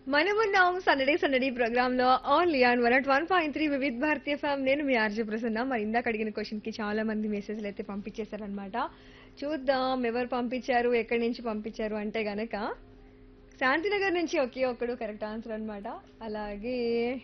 మనమున్నాం సందడి సందడి ప్రోగ్రామ్ లో only on one at one point three Vividh Bharatiya FM నేను మీ ఆర్జే ప్రసన్న మరి ఇందాక అడిగిన క్వశ్చన్ కి చాలా మంది మెసేజ్లు అయితే పంపించేశారనమాట చూద్దాం ఎవరు పంపించారు ఎక్కడి నుంచి పంపించారు అంటే గనక శాంతినగర్ నుంచి ఒకే ఒక్కడు కరెక్ట్ ఆన్సర్ అన్నమాట అలాగే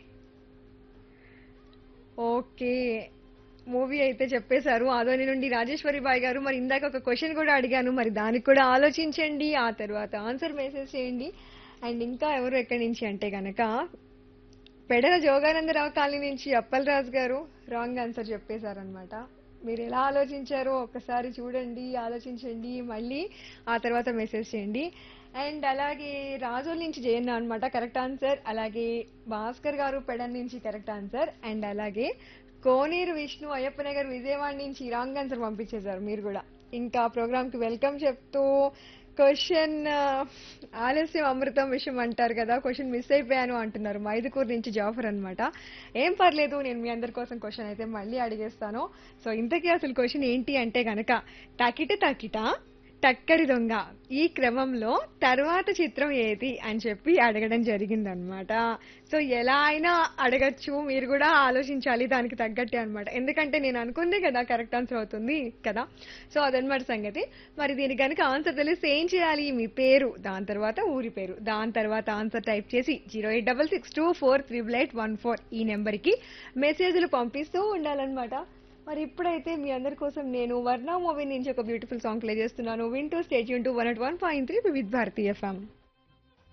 ఓకే మూవీ అయితే చెప్పేశారు ఆదోని నుండి రాజేశ్వరి బాయ్ గారు మరి ఇందాక ఒక క్వశ్చన్ కూడా అడిగాను మరి దానికి కూడా ఆలోచించండి ఆ తర్వాత ఆన్సర్ మెసేజ్ చేయండి అండ్ ఇంకా ఎవరు ఎక్కడి నుంచి అంటే గనక పెడల జోగానందరావు కాలనీ నుంచి అప్పలరాజు గారు రాంగ్ ఆన్సర్ చెప్పేశారనమాట మీరు ఎలా ఆలోచించారో ఒక్కసారి చూడండి ఆలోచించండి మళ్ళీ ఆ తర్వాత మెసేజ్ చేయండి అండ్ అలాగే రాజోల్ నుంచి జయన్న అనమాట కరెక్ట్ ఆన్సర్ అలాగే భాస్కర్ గారు పెడన్ నుంచి కరెక్ట్ ఆన్సర్ అండ్ అలాగే కోనేరు విష్ణు అయ్యప్ప నగర్ విజయవాడ నుంచి రాంగ్ ఆన్సర్ పంపించేశారు మీరు కూడా ఇంకా ప్రోగ్రామ్ కి వెల్కమ్ చెప్తూ క్వశ్చన్ ఆలస్యం అమృతం విషయం అంటారు కదా క్వశ్చన్ మిస్ అయిపోయాను అంటున్నారు మైదుకూరు నుంచి జాఫర్ అన్నమాట ఏం పర్లేదు నేను మీ అందరి కోసం క్వశ్చన్ అయితే మళ్ళీ అడిగేస్తాను సో ఇంతకీ అసలు క్వశ్చన్ ఏంటి అంటే గనక టకిట టకిట టక్కరి దొంగ ఈ క్రమంలో తర్వాత చిత్రం ఏది అని చెప్పి అడగడం జరిగిందనమాట సో ఎలా అయినా అడగచ్చు మీరు కూడా ఆలోచించాలి దానికి తగ్గట్టే అనమాట ఎందుకంటే నేను అనుకుందే కదా కరెక్ట్ ఆన్సర్ అవుతుంది కదా సో అదనమాట సంగతి మరి దీనికి కనుక ఆన్సర్ తెలిస్తే ఏం చేయాలి మీ పేరు దాని తర్వాత ఊరి పేరు దాని తర్వాత ఆన్సర్ టైప్ చేసి zero eight double six two four triple eight one four ఈ నెంబర్కి మెసేజ్లు పంపిస్తూ ఉండాలన్నమాట మరి ఇప్పుడైతే మీ అందరి కోసం నేను వర్ణ మూవీ నుంచి ఒక బ్యూటిఫుల్ సాంగ్ ప్లే చేస్తున్నాను వింటూ స్టేజ్ యూన్ to one at one point three with Bharatiya FM